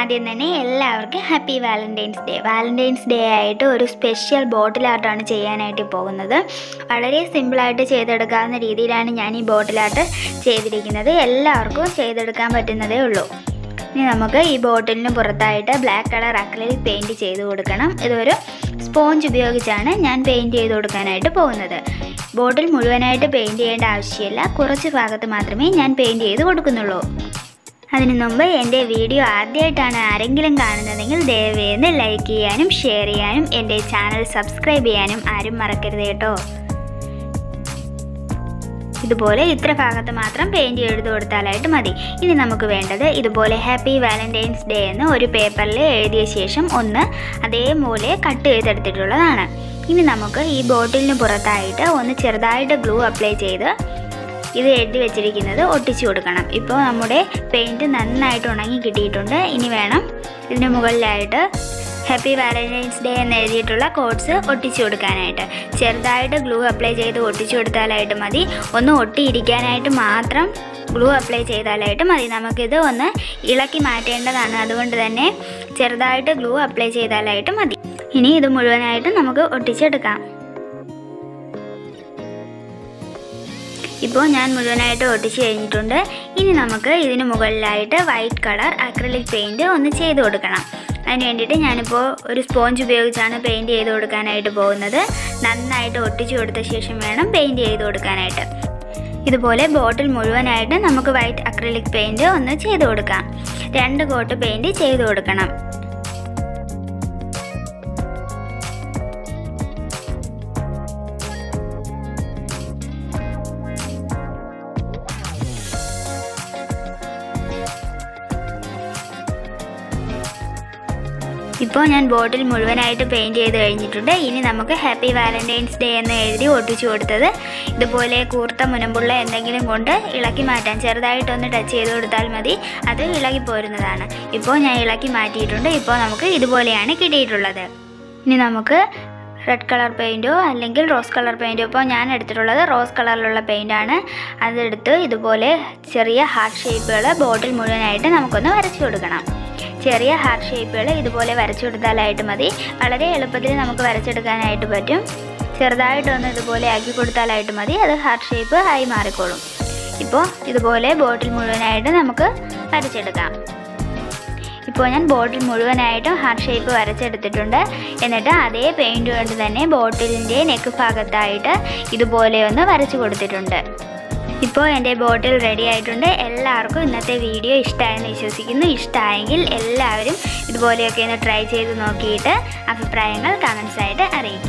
ആദ്യം തന്നെ എല്ലാവർക്കും happy valentine's day valentine's day ആയിട്ട് ഒരു സ്പെഷ്യൽ ബോട്ടിൽ ആർട്ടാണ് ചെയ്യാനായിട്ട് പോകുന്നത് വളരെ സിമ്പിളായിട്ട് ചെയ്തെടുക്കാവുന്ന രീതിയിലാണ് ഞാൻ ഈ ബോട്ടിൽ ആർട്ട് ചെയ്തിരിക്കുന്നത് എല്ലാവർക്കും ചെയ്തെടുക്കാൻ പറ്റുന്നതേ ഉള്ളൂ ഇനി നമുക്ക് ഈ ബോട്ടിലിന് പുറത്തായിട്ട് ബ്ലാക്ക് കളർ അക്രലിക് പെയിൻറ് ചെയ്ത് കൊടുക്കണം ഇതൊരു സ്പോഞ്ച് ഉപയോഗിച്ചാണ് ഞാൻ പെയിൻറ് ചെയ്ത് കൊടുക്കാനായിട്ട് പോകുന്നത് ബോട്ടിൽ മുഴുവനായിട്ട് പെയിൻറ് ചെയ്യേണ്ട ആവശ്യമില്ല കുറച്ച് ഭാഗത്ത് മാത്രമേ ഞാൻ പെയിൻറ് ചെയ്ത് കൊടുക്കുന്നുള്ളൂ അതിനു മുമ്പ് എൻ്റെ വീഡിയോ ആദ്യമായിട്ടാണ് ആരെങ്കിലും കാണുന്നതെങ്കിൽ ദയവേന്ന് ലൈക്ക് ചെയ്യാനും ഷെയർ ചെയ്യാനും എൻ്റെ ചാനൽ സബ്സ്ക്രൈബ് ചെയ്യാനും ആരും മറക്കരുത് കേട്ടോ ഇതുപോലെ ഇത്ര ഭാഗത്ത് മാത്രം പെയിൻറ് എഴുതി കൊടുത്താലായിട്ട് മതി ഇനി നമുക്ക് വേണ്ടത് ഇതുപോലെ ഹാപ്പി വാലൻറ്റൈൻസ് ഡേ എന്ന് ഒരു പേപ്പറിൽ എഴുതിയ ശേഷം ഒന്ന് അതേപോലെ കട്ട് ചെയ്തെടുത്തിട്ടുള്ളതാണ് ഇനി നമുക്ക് ഈ ബോട്ടിലിന് പുറത്തായിട്ട് ഒന്ന് ചെറുതായിട്ട് ഗ്ലൂ അപ്ലൈ ചെയ്ത് ഇത് എഴുതി വെച്ചിരിക്കുന്നത് ഒട്ടിച്ചു കൊടുക്കണം ഇപ്പോൾ നമ്മുടെ പെയിൻറ് നന്നായിട്ട് ഉണങ്ങി കിട്ടിയിട്ടുണ്ട് ഇനി വേണം ഇതിന് മുകളിലായിട്ട് ഹാപ്പി വാലൻറ്റൈൻസ് ഡേ എന്ന് എഴുതിയിട്ടുള്ള കോഡ്സ് ഒട്ടിച്ചു കൊടുക്കാനായിട്ട് ചെറുതായിട്ട് ഗ്ലൂ അപ്ലൈ ചെയ്ത് ഒട്ടിച്ചു കൊടുത്താലായിട്ട് മതി ഒന്ന് ഒട്ടിയിരിക്കാനായിട്ട് മാത്രം ഗ്ലൂ അപ്ലൈ ചെയ്താലായിട്ട് മതി നമുക്കിത് ഒന്ന് ഇളക്കി മാറ്റേണ്ടതാണ് അതുകൊണ്ട് തന്നെ ചെറുതായിട്ട് ഗ്ലൂ അപ്ലൈ ചെയ്താലായിട്ട് മതി ഇനി ഇത് മുഴുവനായിട്ട് നമുക്ക് ഒട്ടിച്ചെടുക്കാം ഇപ്പോൾ ഞാൻ മുഴുവനായിട്ട് ഒട്ടിച്ച് കഴിഞ്ഞിട്ടുണ്ട് ഇനി നമുക്ക് ഇതിന് മുകളിലായിട്ട് വൈറ്റ് കളർ അക്രലിക് പെയിൻറ് ഒന്ന് ചെയ്ത് കൊടുക്കണം അതിന് വേണ്ടിയിട്ട് ഞാനിപ്പോൾ ഒരു സ്പോഞ്ച് ഉപയോഗിച്ചാണ് പെയിൻറ് ചെയ്ത് കൊടുക്കാനായിട്ട് പോകുന്നത് നന്നായിട്ട് ഒട്ടിച്ചു കൊടുത്ത ശേഷം വേണം പെയിൻറ് ചെയ്ത് കൊടുക്കാനായിട്ട് ഇതുപോലെ ബോട്ടിൽ മുഴുവനായിട്ട് നമുക്ക് വൈറ്റ് അക്രലിക് പെയിൻറ് ഒന്ന് ചെയ്ത് കൊടുക്കാം രണ്ട് കോട്ട് പെയിൻറ് ചെയ്ത് കൊടുക്കണം ഇപ്പോൾ ഞാൻ ബോട്ടിൽ മുഴുവനായിട്ട് പെയിൻറ് ചെയ്ത് കഴിഞ്ഞിട്ടുണ്ട് ഇനി നമുക്ക് ഹാപ്പി വാലൻറ്റൈൻസ് ഡേ എന്ന് എഴുതി ഒട്ടിച്ചു കൊടുത്തത് ഇതുപോലെ കൂർത്ത മുനമ്പുള്ള എന്തെങ്കിലും കൊണ്ട് ഇളക്കി മാറ്റാൻ ചെറുതായിട്ടൊന്ന് ടച്ച് ചെയ്ത് കൊടുത്താൽ മതി അത് ഇളകി പോരുന്നതാണ് ഇപ്പോൾ ഞാൻ ഇളക്കി മാറ്റിയിട്ടുണ്ട് ഇപ്പോൾ നമുക്ക് ഇതുപോലെയാണ് കിട്ടിയിട്ടുള്ളത് ഇനി നമുക്ക് റെഡ് കളർ പെയിൻറ്റോ അല്ലെങ്കിൽ റോസ് കളർ പെയിൻറ്റോ ഇപ്പോൾ ഞാൻ എടുത്തിട്ടുള്ളത് റോസ് കളറിലുള്ള പെയിൻ്റാണ് അതെടുത്ത് ഇതുപോലെ ചെറിയ ഹാർട്ട് ഷേപ്പുകൾ ബോട്ടിൽ മുഴുവനായിട്ട് നമുക്കൊന്ന് വരച്ചു കൊടുക്കണം ചെറിയ ഹാർട്ട് ഷേപ്പുകൾ ഇതുപോലെ വരച്ചു കൊടുത്താലായിട്ട് മതി വളരെ എളുപ്പത്തിൽ നമുക്ക് വരച്ചെടുക്കാനായിട്ട് പറ്റും ചെറുതായിട്ടൊന്ന് ഇതുപോലെ ആക്കി കൊടുത്താലായിട്ട് മതി അത് ഹാർട്ട് ഷേപ്പ് ആയി മാറിക്കോളും ഇപ്പോൾ ഇതുപോലെ ബോട്ടിൽ മുഴുവനായിട്ട് നമുക്ക് വരച്ചെടുക്കാം ഇപ്പോൾ ഞാൻ ബോട്ടിൽ മുഴുവനായിട്ടും ഹാർട്ട് ഷേപ്പ് വരച്ചെടുത്തിട്ടുണ്ട് എന്നിട്ട് അതേ പെയിൻറ് കൊണ്ട് തന്നെ ബോട്ടിലിൻ്റെ നെക്ക് ഭാഗത്തായിട്ട് ഇതുപോലെ ഒന്ന് വരച്ചു കൊടുത്തിട്ടുണ്ട് ഇപ്പോൾ എൻ്റെ ബോട്ടിൽ റെഡി ആയിട്ടുണ്ട് എല്ലാവർക്കും ഇന്നത്തെ വീഡിയോ ഇഷ്ടമായെന്ന് വിശ്വസിക്കുന്നു ഇഷ്ടമായെങ്കിൽ എല്ലാവരും ഇതുപോലെയൊക്കെ ഒന്ന് ട്രൈ ചെയ്ത് നോക്കിയിട്ട് അഭിപ്രായങ്ങൾ കമൻസ് ആയിട്ട് അറിയിക്കുക